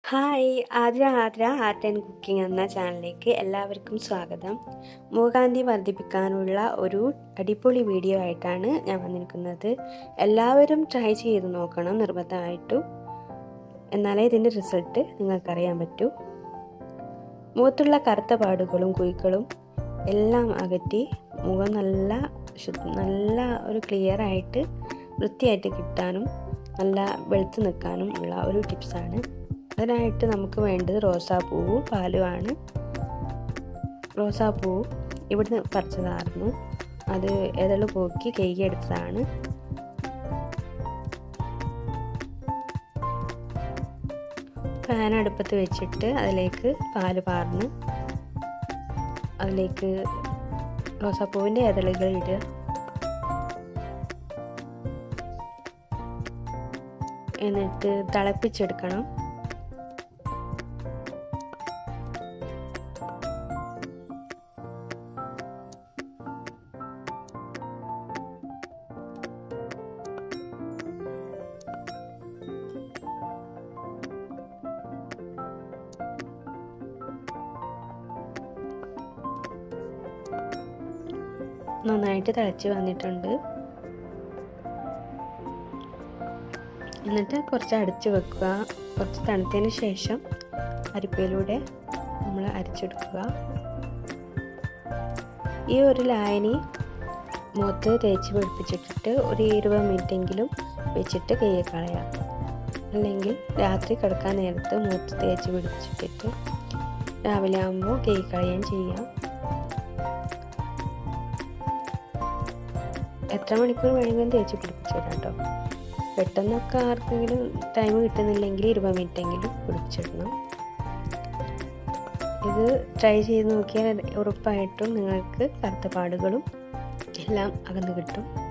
hi Aadra Aadra art and cooking എന്ന ചാനലിലേക്ക് എല്ലാവർക്കും സ്വാഗതം മുഖകാന്തി വർദ്ധിപ്പിക്കാനുള്ള ഒരു അടിപൊളി വീഡിയോ ആയിട്ടാണ് ഞാൻ വന്നിരിക്കുന്നത് എല്ലാവരും ട്രൈ ചെയ്ത് നോക്കണം നിർബന്ധമായിട്ടും എന്നാലേ ഇതിൻ്റെ റിസൾട്ട് നിങ്ങൾക്കറിയാൻ പറ്റൂ മുഖത്തുള്ള കറുത്ത പാടുകളും കുയ്ക്കളും എല്ലാം അകറ്റി മുഖം നല്ല നല്ല ഒരു ക്ലിയർ ആയിട്ട് വൃത്തിയായിട്ട് കിട്ടാനും നല്ല വെളുത്ത് നിൽക്കാനും ഉള്ള ഒരു ടിപ്സാണ് അതിനായിട്ട് നമുക്ക് വേണ്ടത് റോസാപ്പൂവും പാലുമാണ് റോസാപ്പൂവ് ഇവിടുന്ന് പറിച്ചതായിരുന്നു അത് ഏതെല്ലാം പോക്കി കഴുകിയെടുത്തതാണ് പാൻ അടുപ്പത്ത് വെച്ചിട്ട് അതിലേക്ക് പാല് പാർന്ന് അതിലേക്ക് റോസാപ്പൂവിൻ്റെ ഇതളുകൾ ഇടുക എന്നിട്ട് തിളപ്പിച്ചെടുക്കണം നന്നായിട്ട് തിളച്ച് വന്നിട്ടുണ്ട് എന്നിട്ട് കുറച്ച് അടച്ച് വെക്കുക കുറച്ച് തണുത്തതിന് ശേഷം അരിപ്പയിലൂടെ നമ്മൾ അരച്ചെടുക്കുക ഈ ഒരു ലായനി മുഖത്ത് തേച്ച് പിടിപ്പിച്ചിട്ടിട്ട് ഒരു ഇരുപത് മിനിറ്റെങ്കിലും വെച്ചിട്ട് കയ്യെ കളയാം അല്ലെങ്കിൽ രാത്രി കിടക്കാൻ നേരത്ത് മുഖത്ത് തേച്ച് പിടിപ്പിച്ചിട്ടിട്ട് രാവിലെ ആകുമ്പോൾ കൈ കളയാൻ ചെയ്യാം എത്ര മണിക്കൂർ വേണമെങ്കിലും തേച്ച് പിടിപ്പിച്ചിടാം കേട്ടോ പെട്ടെന്നൊക്കെ ആർക്കെങ്കിലും ടൈം കിട്ടുന്നില്ലെങ്കിൽ ഇരുപത് മിനിറ്റെങ്കിലും പിടിപ്പിച്ചിടണം ഇത് ട്രൈ ചെയ്ത് നോക്കിയാൽ ഉറപ്പായിട്ടും നിങ്ങൾക്ക് കറുത്ത പാടുകളും എല്ലാം അകന്ന് കിട്ടും